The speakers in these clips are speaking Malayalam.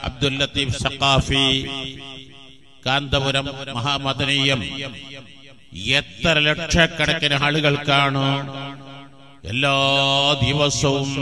അബ്ദുൽ ലത്തീഫ് സഖാഫി കാന്തപുരം മഹാമദനീയം എത്ര ലക്ഷക്കണക്കിന് ആളുകൾക്കാണ് എല്ലാ ദിവസവും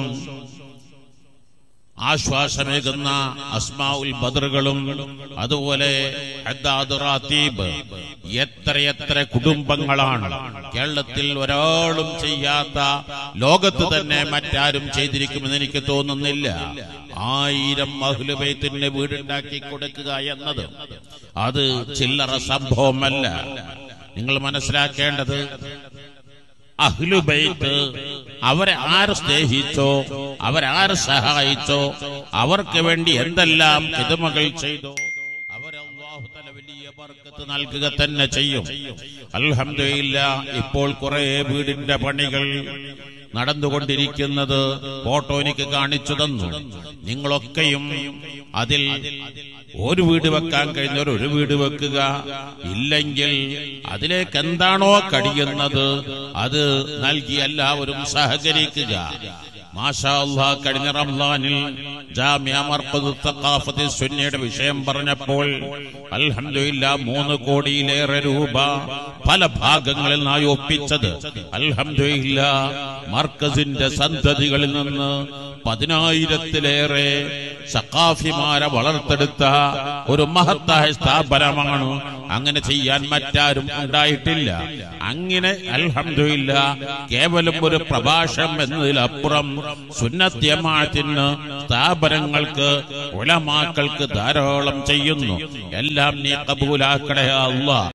ആശ്വാസമേകുന്ന അസ്മാഉൽ ബദറുകളും അതുപോലെ ഹദ്ദാദ് റാത്തീബ് എത്രയെത്ര കുടുംബങ്ങളാണ് കേരളത്തിൽ ഒരാളും ചെയ്യാത്ത ലോകത്ത് തന്നെ മറ്റാരും ചെയ്തിരിക്കുമെന്ന് എനിക്ക് തോന്നുന്നില്ല ആയിരം അഹ്ലുബൈത്തിന് വീടുണ്ടാക്കി കൊടുക്കുക എന്നത് അത് ചില്ലറ സംഭവമല്ല നിങ്ങൾ മനസ്സിലാക്കേണ്ടത് അഹ്ലുബൈത്ത് അവരെ ആര് സ്നേഹിച്ചോ അവരാര് സഹായിച്ചോ അവർക്ക് വേണ്ടി എന്തെല്ലാം കിതമകൾ ചെയ്തോ അവരെ അല്ലാഹു തആല വലിയ ബർക്കത്ത് നൽകുക തന്നെ ചെയ്യും അൽഹംദുലില്ല ഇപ്പോൾ കുറെ വീടിന്റെ പണികൾ നടന്നുകൊണ്ടിരിക്കുന്നത് ഫോട്ടോ എനിക്ക് കാണിച്ചു തന്നു നിങ്ങളൊക്കെയും അതിൽ ഒരു വീട് വെക്കാൻ കഴിഞ്ഞവർ ഒരു വീട് വെക്കുക ഇല്ലെങ്കിൽ അതിലേക്ക് എന്താണോ കഴിയുന്നത് അത് നൽകി എല്ലാവരും സഹകരിക്കുക മാഷാ അല്ലാഹ് കഴിഞ്ഞ റംസാനിൽ ജാമ്യ മർക്കദ് തഖാഫത്തി സുന്നയുടെ വിഷയം പറഞ്ഞപ്പോൾ അൽഹംദുലില്ലാ മൂന്ന് കോടിയിലേറെ രൂപ പല ഭാഗങ്ങളിൽ നിന്നായി ഒപ്പിച്ചത് അൽഹംദുലില്ലാ മർക്കസിന്റെ സന്തതികളിൽ നിന്ന് പതിനായിരത്തിലേറെ സഖാഫിമാരെ വളർത്തെടുത്ത ഒരു മഹത്തായ സ്ഥാപനമാണ് അങ്ങനെ ചെയ്യാൻ മറ്റാരും ഉണ്ടായിട്ടില്ല അങ്ങനെ അൽഹംദുലില്ല കേവലം ഒരു പ്രഭാഷണം എന്നതിലപ്പുറം സുന്നത്യമാത്തിന് സ്ഥാപനങ്ങൾക്ക് ഉലമാക്കൾക്ക് ധാരാളം ചെയ്യുന്നു എല്ലാം നീ കബൂലാക്കണേ അല്ലാ